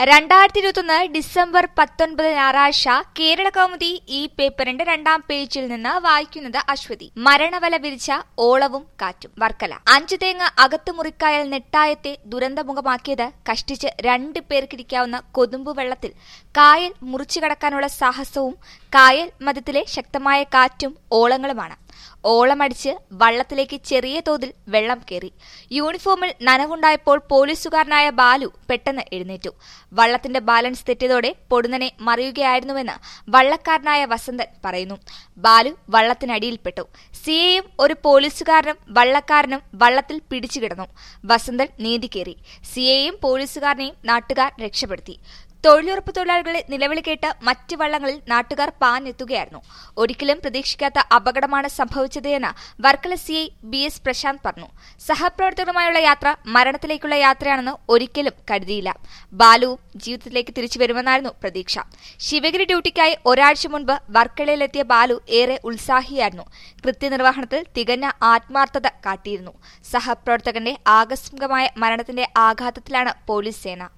രണ്ടായിരത്തി ഇരുപത്തൊന്ന് ഡിസംബർ പത്തൊൻപത് ഞായറാഴ്ച കേരള കൗമുദി ഈ പേപ്പറിന്റെ രണ്ടാം പേജിൽ നിന്ന് വായിക്കുന്നത് അശ്വതി മരണവല വിരിച്ച ഓളവും കാറ്റും വർക്കല അഞ്ചു തേങ്ങ അകത്ത് മുറിക്കായൽ നെട്ടായത്തെ ദുരന്തമുഖമാക്കിയത് കഷ്ടിച്ച് രണ്ട് പേർക്കിരിക്കാവുന്ന കൊതുമ്പു വെള്ളത്തിൽ കായൽ മുറിച്ചു കടക്കാനുള്ള സാഹസവും കായൽ മധ്യത്തിലെ ശക്തമായ കാറ്റും ഓളങ്ങളുമാണ് ഓളമടിച്ച് വള്ളത്തിലേക്ക് ചെറിയ തോതിൽ വെള്ളം കയറി യൂണിഫോമിൽ നനവുണ്ടായപ്പോൾ പോലീസുകാരനായ ബാലു പെട്ടെന്ന് എഴുന്നേറ്റു വള്ളത്തിന്റെ ബാലൻസ് തെറ്റിയതോടെ പൊടുന്നനെ മറിയുകയായിരുന്നുവെന്ന് വള്ളക്കാരനായ വസന്തൻ പറയുന്നു ബാലു വള്ളത്തിനടിയിൽപ്പെട്ടു സിയെയും ഒരു പോലീസുകാരനും വള്ളക്കാരനും വള്ളത്തിൽ പിടിച്ചുകിടന്നു വസന്തൻ നീന്തി കയറി സിയെയും പോലീസുകാരനെയും നാട്ടുകാർ രക്ഷപ്പെടുത്തി തൊഴിലുറപ്പ് തൊഴിലാളികളെ നിലവിളി കേട്ട് മറ്റ് വള്ളങ്ങളിൽ നാട്ടുകാർ പാഞ്ഞെത്തുകയായിരുന്നു ഒരിക്കലും പ്രതീക്ഷിക്കാത്ത അപകടമാണ് സംഭവിച്ചത് എന്ന് Varkala C I B S Prashanth പറഞ്ഞു സഹപ്രവർത്തകരുമായുള്ള യാത്ര മരണത്തിലേക്കുള്ള യാത്രയാണെന്ന് ഒരിക്കലും കരുതിയില്ല ബാലുവും ജീവിതത്തിലേക്ക് തിരിച്ചു വരുമെന്നായിരുന്നു പ്രതീക്ഷ ശിവഗിരി ഡ്യൂട്ടിക്കായി ഒരാഴ്ച മുൻപ് വർക്കലയിലെത്തിയ ബാലു ഏറെ ഉത്സാഹിയായിരുന്നു കൃത്യനിർവഹണത്തിൽ തികഞ്ഞ ആത്മാർത്ഥത കാട്ടിയിരുന്നു സഹപ്രവർത്തകന്റെ ആകസ്മികമായ മരണത്തിന്റെ ആഘാതത്തിലാണ് പോലീസ് സേന